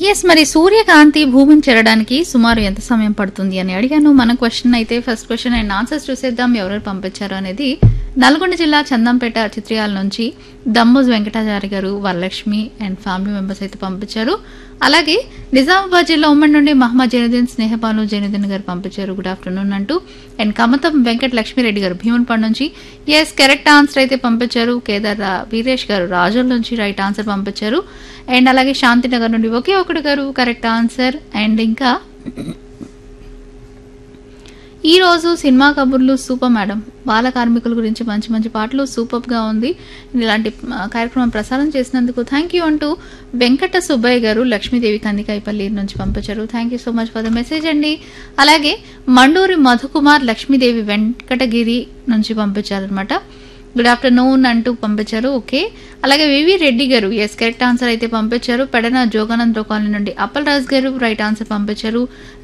yes మరి సూర్యకాంతి భూమిని చేరడానికి సుమారు ఎంత సమయం పడుతుంది అని అడిగాను మన క్వశ్చన్ అయితే ఫస్ట్ క్వశ్చన్ అండ్ ఆన్సర్స్ చూసేద్దాం ఎవరెవరు పంపించారు అనేది నల్గొండ జిల్లా చందంపేట చిత్రియాల నుంచి దమ్మోజ్ వెంకటాచారి గారు వరలక్ష్మి అండ్ ఫ్యామిలీ మెంబర్స్ అయితే పంపించారు అలాగే నిజామాబాద్ జిల్లా ఉమ్మడి నుండి మహమ్మద్ జైనుద్దీన్ స్నేహపాలు జైనుద్దీన్ గారు పంపించారు గుడ్ ఆఫ్టర్నూన్ అంటూ అండ్ కమతం వెంకట లక్ష్మీరెడ్డి గారు భీమునిపాడు నుంచి ఎస్ కరెక్ట్ ఆన్సర్ అయితే పంపించారు కేదార్ రా- వీరేష్ గారు రాజుల నుంచి రైట్ ఆన్సర్ పంపించారు అండ్ అలాగే శాంతినగర్ నుండి ఒకే ఒకటి గారు కరెక్ట్ ఆన్సర్ అండ్ ఇంకా ఈ రోజు సినిమా కబుర్లు సూపర్ మేడం బాల కార్మికుల గురించి మంచి మంచి పాటలు సూపర్ గా ఉంది ఇలాంటి ఆ, కార్యక్రమం ప్రసారం చేసినందుకు థ్యాంక్ యూ అంటూ వెంకట సుబ్బయ్య గారు లక్ష్మీదేవి కందికాయపల్లి నుంచి పంపించారు thank you so much for the message అండి అలాగే మండూరి మధుకుమార్ లక్ష్మీదేవి వెంకటగిరి నుంచి పంపించారనమాట గుడ్ ఆఫ్టర్నూన్ అంటూ పంపించారు ఓకే అలాగే వివి రెడ్డి గారు ఎస్ కరెక్ట్ ఆన్సర్ అయితే పంపించారు పెడన జోగానంద్ కాలనీ నుండి అప్పల్ రాజ్ గారు రైట్ ఆన్సర్ పంపించారు